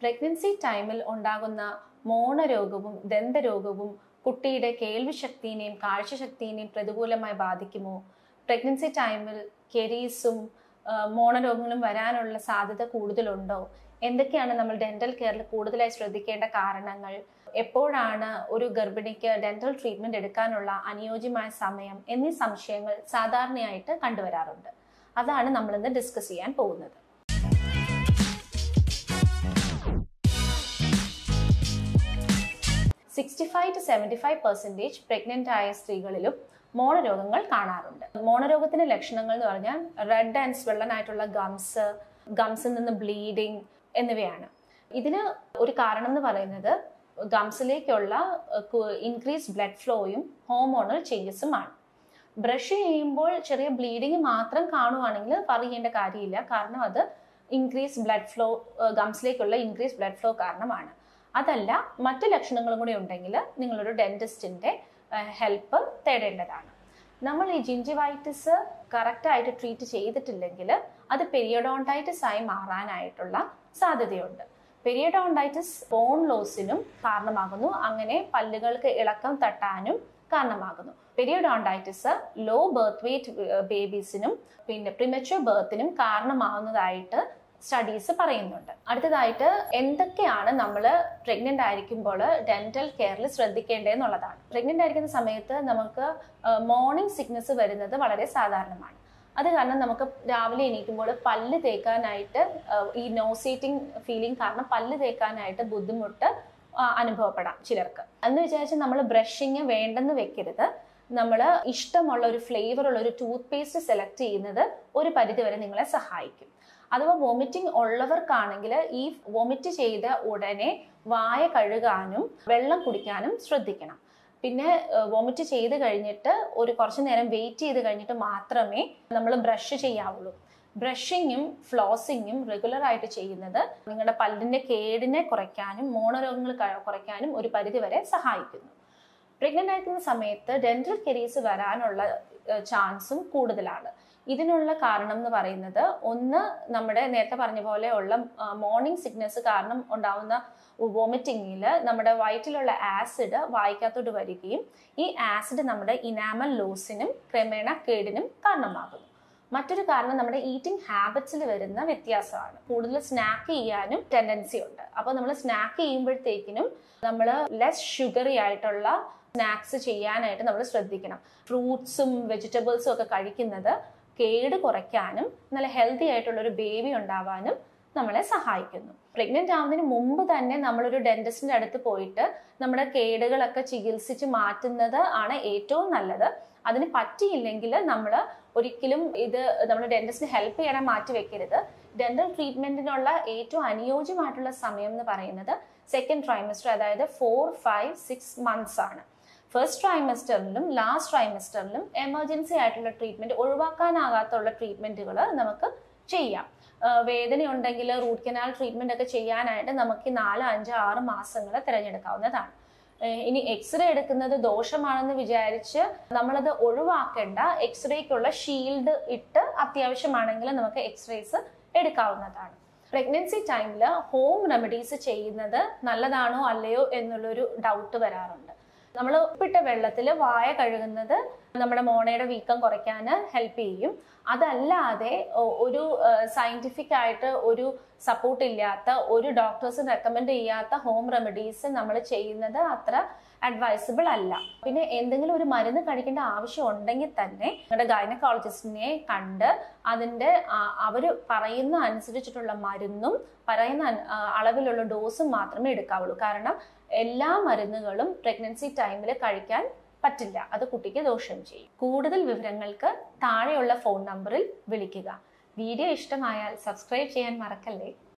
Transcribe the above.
pregnancy ടൈമിൽ ഉണ്ടാകുന്ന മോണരോഗവും ദന്തരോഗവും കുട്ടിയുടെ കേൾവിശക്തിയെയും കാഴ്ചശക്തിയെയും പ്രതികൂലമായി ബാധിക്കുമോ പ്രഗ്നൻസി ടൈമിൽ കെരീസും മോണരോഗങ്ങളും വരാനുള്ള സാധ്യത കൂടുതലുണ്ടോ എന്തൊക്കെയാണ് നമ്മൾ ഡെന്റൽ കെയറിൽ കൂടുതലായി ശ്രദ്ധിക്കേണ്ട കാരണങ്ങൾ എപ്പോഴാണ് ഒരു ഗർഭിണിക്ക് ഡെന്റൽ ട്രീറ്റ്മെന്റ് എടുക്കാനുള്ള അനുയോജ്യമായ സമയം എന്നീ സംശയങ്ങൾ സാധാരണയായിട്ട് കണ്ടുവരാറുണ്ട് അതാണ് നമ്മൾ ഇന്ന് ഡിസ്കസ് ചെയ്യാൻ പോകുന്നത് sixty five to seventy five percentage pregnant ആയ സ്ത്രീകളിലും മോണരോഗങ്ങൾ കാണാറുണ്ട് മോണരോഗത്തിന്റെ ലക്ഷണങ്ങൾ എന്ന് പറഞ്ഞാൽ റെഡ് ആൻഡ് സ്വെള്ളൻ ആയിട്ടുള്ള ഗംസ് ഗംസിൽ നിന്ന് ബ്ലീഡിങ് എന്നിവയാണ് ഇതിന് ഒരു കാരണം എന്ന് പറയുന്നത് ഗംസിലേക്കുള്ള ഇൻക്രീസ് ബ്ലഡ് ഫ്ലോയും ഹോർമോണൽ ചേഞ്ചസുമാണ് ബ്രഷ് ചെയ്യുമ്പോൾ ചെറിയ ബ്ലീഡിങ് മാത്രം കാണുവാണെങ്കിൽ പറയേണ്ട കാര്യമില്ല കാരണം അത് ഇൻക്രീസ് ബ്ലഡ് ഫ്ലോ ഗംസിലേക്കുള്ള ഇൻക്രീസ് ബ്ലഡ് ഫ്ലോ കാരണമാണ് അതല്ല മറ്റു ലക്ഷണങ്ങളും കൂടി ഉണ്ടെങ്കിൽ നിങ്ങളൊരു ഡെന്റിസ്റ്റിന്റെ ഹെൽപ്പ് തേടേണ്ടതാണ് നമ്മൾ ഈ ജിഞ്ചിവൈറ്റിസ് കറക്റ്റായിട്ട് ട്രീറ്റ് ചെയ്തിട്ടില്ലെങ്കിൽ അത് പെരിയഡോണ്ടൈറ്റിസ് ആയി മാറാനായിട്ടുള്ള സാധ്യതയുണ്ട് പെരിയഡോണ്ടൈറ്റിസ് ബോൺ ലോസിനും കാരണമാകുന്നു അങ്ങനെ പല്ലുകൾക്ക് ഇളക്കം തട്ടാനും കാരണമാകുന്നു പെരിയഡോണ്ടൈറ്റിസ് ലോ ബർത്ത് വെയിറ്റ് ബേബീസിനും പിന്നെ പ്രിമച്വർ ബർത്തിനും കാരണമാകുന്നതായിട്ട് സ്റ്റഡീസ് പറയുന്നുണ്ട് അടുത്തതായിട്ട് എന്തൊക്കെയാണ് നമ്മൾ പ്രഗ്നന്റ് ആയിരിക്കുമ്പോൾ ഡെന്റൽ കെയറിൽ ശ്രദ്ധിക്കേണ്ടതെന്നുള്ളതാണ് പ്രഗ്നന്റ് ആയിരിക്കുന്ന സമയത്ത് നമുക്ക് മോർണിംഗ് സിക്നസ് വരുന്നത് വളരെ സാധാരണമാണ് അത് കാരണം നമുക്ക് രാവിലെ എണീക്കുമ്പോൾ പല്ല് തേക്കാനായിട്ട് ഈ നോസേറ്റിംഗ് ഫീലിംഗ് കാരണം പല്ല് തേക്കാനായിട്ട് ബുദ്ധിമുട്ട് അനുഭവപ്പെടാം ചിലർക്ക് എന്ന് വിചാരിച്ച് നമ്മൾ ബ്രഷിങ് വേണ്ടെന്ന് വെക്കരുത് നമ്മൾ ഇഷ്ടമുള്ള ഒരു ഫ്ലേവർ ഉള്ള ഒരു ടൂത്ത് പേസ്റ്റ് സെലക്ട് ചെയ്യുന്നത് ഒരു പരിധിവരെ നിങ്ങളെ സഹായിക്കും അഥവാ വോമിറ്റിംഗ് ഉള്ളവർക്കാണെങ്കിൽ ഈ വോമിറ്റ് ചെയ്ത ഉടനെ വായ കഴുകാനും വെള്ളം കുടിക്കാനും ശ്രദ്ധിക്കണം പിന്നെ വോമിറ്റ് ചെയ്ത് കഴിഞ്ഞിട്ട് ഒരു കുറച്ച് നേരം വെയിറ്റ് ചെയ്ത് കഴിഞ്ഞിട്ട് മാത്രമേ നമ്മൾ ബ്രഷ് ചെയ്യാവുള്ളൂ ബ്രഷിങ്ങും ഫ്ലോസിങ്ങും റെഗുലർ ആയിട്ട് ചെയ്യുന്നത് നിങ്ങളുടെ പല്ലിന്റെ കേടിനെ കുറയ്ക്കാനും മോണരോഗങ്ങൾ കുറയ്ക്കാനും ഒരു പരിധിവരെ സഹായിക്കുന്നു പ്രഗ്നന്റ് ആയിരിക്കുന്ന സമയത്ത് ഡെന്റൽ കെരീസ് വരാനുള്ള ചാൻസും കൂടുതലാണ് ഇതിനുള്ള കാരണം എന്ന് പറയുന്നത് ഒന്ന് നമ്മുടെ നേരത്തെ പറഞ്ഞ പോലെ ഉള്ള മോർണിംഗ് സിക്നസ് കാരണം ഉണ്ടാവുന്ന വോമിറ്റിങ്ങിൽ നമ്മുടെ വയറ്റിലുള്ള ആസിഡ് വായിക്കാത്തോട്ട് വരികയും ഈ ആസിഡ് നമ്മുടെ ഇനാമൽ ലോസിനും ക്രമേണ കേടിനും കാരണമാകുന്നു മറ്റൊരു കാരണം നമ്മുടെ ഈറ്റിംഗ് ഹാബിറ്റ്സിൽ വരുന്ന വ്യത്യാസമാണ് കൂടുതൽ സ്നാക്ക് ചെയ്യാനും ടെൻഡൻസി ഉണ്ട് അപ്പോൾ നമ്മൾ സ്നാക്ക് ചെയ്യുമ്പോഴത്തേക്കിനും നമ്മൾ ലെസ് ഷുഗറി ആയിട്ടുള്ള സ്നാക്സ് ചെയ്യാനായിട്ട് നമ്മൾ ശ്രദ്ധിക്കണം ഫ്രൂട്ട്സും വെജിറ്റബിൾസും ഒക്കെ കഴിക്കുന്നത് കേട് കുറയ്ക്കാനും നല്ല ഹെൽത്തി ആയിട്ടുള്ള ഒരു ബേബി ഉണ്ടാവാനും നമ്മളെ സഹായിക്കുന്നു പ്രഗ്നന്റ് ആവുന്നതിന് മുമ്പ് തന്നെ നമ്മളൊരു ഡെന്റിസ്റ്റിന്റെ അടുത്ത് പോയിട്ട് നമ്മുടെ കേടുകളൊക്കെ ചികിത്സിച്ച് മാറ്റുന്നത് ആണ് ഏറ്റവും നല്ലത് അതിന് പറ്റിയില്ലെങ്കിൽ നമ്മൾ ഒരിക്കലും ഇത് നമ്മുടെ ഡെന്റിസ്റ്റിന് ഹെൽപ്പ് ചെയ്യാൻ മാറ്റി വെക്കരുത് ഡെന്റൽ ട്രീറ്റ്മെന്റിനുള്ള ഏറ്റവും അനുയോജ്യമായിട്ടുള്ള സമയം എന്ന് പറയുന്നത് സെക്കൻഡ് ട്രൈമസ്റ്റർ അതായത് ഫോർ ഫൈവ് സിക്സ് മന്ത്സ് ആണ് ഫസ്റ്റ് ട്രൈമസ്റ്ററിലും ലാസ്റ്റ് ട്രൈമസ്റ്ററിലും എമർജൻസി ആയിട്ടുള്ള ട്രീറ്റ്മെന്റ് ഒഴിവാക്കാനാകാത്തുള്ള ട്രീറ്റ്മെന്റുകൾ നമുക്ക് ചെയ്യാം വേദന ഉണ്ടെങ്കിൽ റൂട്ട് കനാൽ ട്രീറ്റ്മെന്റ് ഒക്കെ ചെയ്യാനായിട്ട് നമുക്ക് നാല് അഞ്ച് ആറ് മാസങ്ങൾ തിരഞ്ഞെടുക്കാവുന്നതാണ് ഇനി എക്സ്റേ എടുക്കുന്നത് ദോഷമാണെന്ന് വിചാരിച്ച് നമ്മളത് ഒഴിവാക്കേണ്ട എക്സ്റേക്കുള്ള ഷീൽഡ് ഇട്ട് അത്യാവശ്യമാണെങ്കിൽ നമുക്ക് എക്സ്റേസ് എടുക്കാവുന്നതാണ് പ്രഗ്നൻസി ടൈമിൽ ഹോം റെമഡീസ് ചെയ്യുന്നത് നല്ലതാണോ അല്ലയോ എന്നുള്ളൊരു ഡൗട്ട് വരാറുണ്ട് നമ്മൾ ഉപ്പിട്ട വെള്ളത്തിൽ വായ കഴുകുന്നത് നമ്മുടെ മോണയുടെ വീക്കം കുറയ്ക്കാൻ ഹെൽപ്പ് ചെയ്യും അതല്ലാതെ ഒരു സയന്റിഫിക് ആയിട്ട് ഒരു സപ്പോർട്ട് ഇല്ലാത്ത ഒരു ഡോക്ടേഴ്സും റെക്കമെൻഡ് ചെയ്യാത്ത ഹോം റെമഡീസ് നമ്മൾ ചെയ്യുന്നത് അത്ര അഡ്വൈസബിൾ അല്ല പിന്നെ എന്തെങ്കിലും ഒരു മരുന്ന് കഴിക്കേണ്ട ആവശ്യം ഉണ്ടെങ്കിൽ തന്നെ നിങ്ങളുടെ ഗൈനക്കോളജിസ്റ്റിനെ കണ്ട് അതിൻ്റെ അവർ പറയുന്ന അനുസരിച്ചിട്ടുള്ള മരുന്നും പറയുന്ന അളവിലുള്ള ഡോസും മാത്രമേ എടുക്കാവുള്ളൂ കാരണം എല്ലാ മരുന്നുകളും പ്രഗ്നൻസി ടൈമിൽ കഴിക്കാൻ പറ്റില്ല അത് കുട്ടിക്ക് ദോഷം ചെയ്യും കൂടുതൽ വിവരങ്ങൾക്ക് താഴെയുള്ള ഫോൺ നമ്പറിൽ വിളിക്കുക വീഡിയോ ഇഷ്ടമായാൽ സബ്സ്ക്രൈബ് ചെയ്യാൻ മറക്കല്ലേ